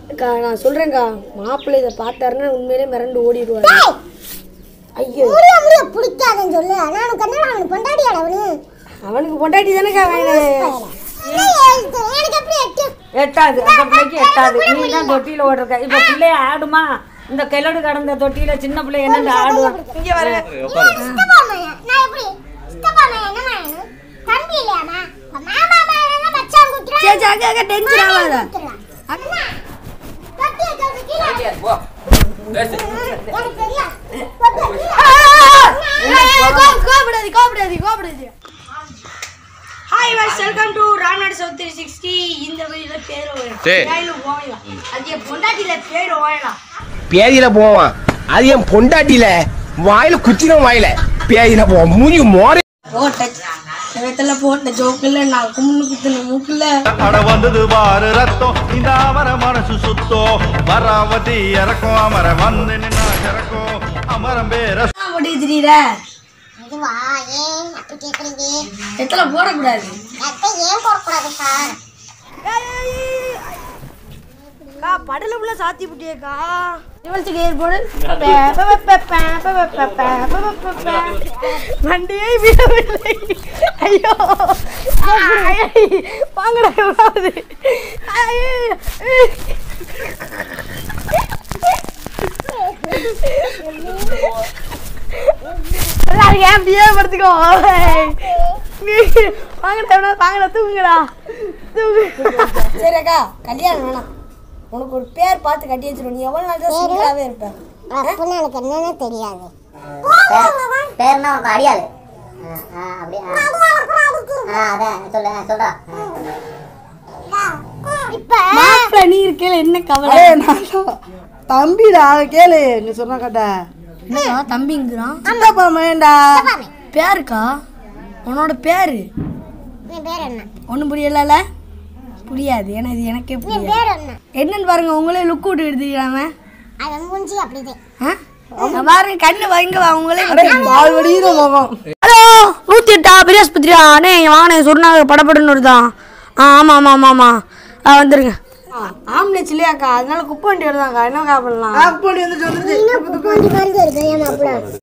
அக்கா நான் சொல்றேன்க்கா மாப்பிள்ளை இதை பார்த்தாருன்னா உண்மையிலே மிரண்டு ஓடிடுவாரு ஐயோ முடிய முடிய பிடிக்காதுன்னு சொல்லு நான் உனக்கு என்ன அவனுக்கு பொண்டாடியாட அவனு அவனுக்கு பொண்டாட்டி தானேக்கா வேணும் எனக்கு எப்படி எட்டு எட்டாது அந்த பிள்ளைக்கு எட்டாது நீ தான் தொட்டியில ஓடுறக்க இப்ப பிள்ளைய ஆடுமா இந்த கிழடு கடந்த தொட்டியில சின்ன பிள்ளை என்னண்டு ஆடுவான் இங்க வர சித்தப்பா மகன். நான் எப்படி சித்தப்பா மகன் என்ன மகன்? தம்பி இல்லையாமா இப்ப மாமா மகன் மச்சான் குத்துறான். சே சே அக்கா அக்கா டென்ஷன் ஆகாத குத்துறான். அண்ணா, தொட்டியை தொட்டு கீழே. எனக்கு தெரியும். தொட்டியை கீழே. கோபப்படாது கோபப்படாது கோபப்படாது hi voice welcome to Ramnad south three sixty இந்த வீடியோல பேர் டேய். ஓயலாம் ஓயலாம் அது என் பொண்டாட்டியில பேர் ஓயலாம் பேதியில போவான் அது என் பொண்டாட்டியில வாயில குத்தின வாயில பேதியில போவான் மூஞ்சி மோர போட்ட செவத்துல போட்ட ஜோக்குல நான் கும்னு குத்துன மூக்குல அட வந்தது பாரு ரத்தம் இந்த அமர மனசு சுத்தோ வராவதி இறக்கும் அமர வந்து நின்னா இறக்கும் அமரம் பேர ஓடி திடீர இதுவா ஏன் அப்படி கேக்குறீங்க செத்துல போடக்கூடாது அத்தை ஏன் போடக்கூடாது சார் அக்கா படல உள்ள சாத்தி புட்டியக்கா இவளுக்கு ஏர் போடு வண்டியை விடவில்லை ஐயோ வாங்கடா எவ்வளவு எல்லாரும் ஏன் அப்படியே படுத்துக்கோ வாங்கடா எவ்வளோ வாங்கடா தூங்குடா தூங்கு சரி அக்கா கல்யாணம் வேணாம் உனக்கு ஒரு பேர் பார்த்து கட்டி வச்சிருவோம் நீ எவ்வளோ நாள் தான் சிங்கிளாகவே இருப்ப அப்படின்னு எனக்கு என்னன்னு தெரியாது பேர்னா உனக்கு அடியாது ஆ, ஆ, அப்படியே ஆ. ஆ, அதான் சொல்லு ஆ, சொல்றா இப்ப மாப்பிள்ள நீ இருக்கல என்ன கவலை தம்பிடா கேளு நீ சொன்ன கட்ட என்னக்கா தம்பிங்கிறான் சித்தப்பா மயன்டா பேருக்கா உன்னோட பேரு என் பேர் என்ன ஒன்றும் புரியல புரியாது ஏன்னா இது எனக்கே என் புரியாது பேர் என்ன என்னன்னு பாருங்க உங்களே லுக் விட்டு எடுத்துக்கிறாம அவன் மூஞ்சி அப்படிதான் பாருங்க கண்ணு வைங்க அவங்களே பால் வடிகிற முகம் ஹலோ நூற்றி எட்டா பெரியாஸ்பத்திரியா அண்ணே வாங்கண்ணே சொன்னாங்க படப்படன்னு வருதான் ஆ ஆமாம் ஆமாம் ஆமாம் ஆமாம் ஆ வந்துருங்க ஆம்புலன்ஸ் இல்லையாக்கா அதனால குப்பை வண்டி வருதாங்க்கா என்னக்கா பண்ணலாம் அப்படி வந்துட்டு வந்துருச்சு குப்போண்டி மாதிரி இருக்கு என் மாப்பிள்ள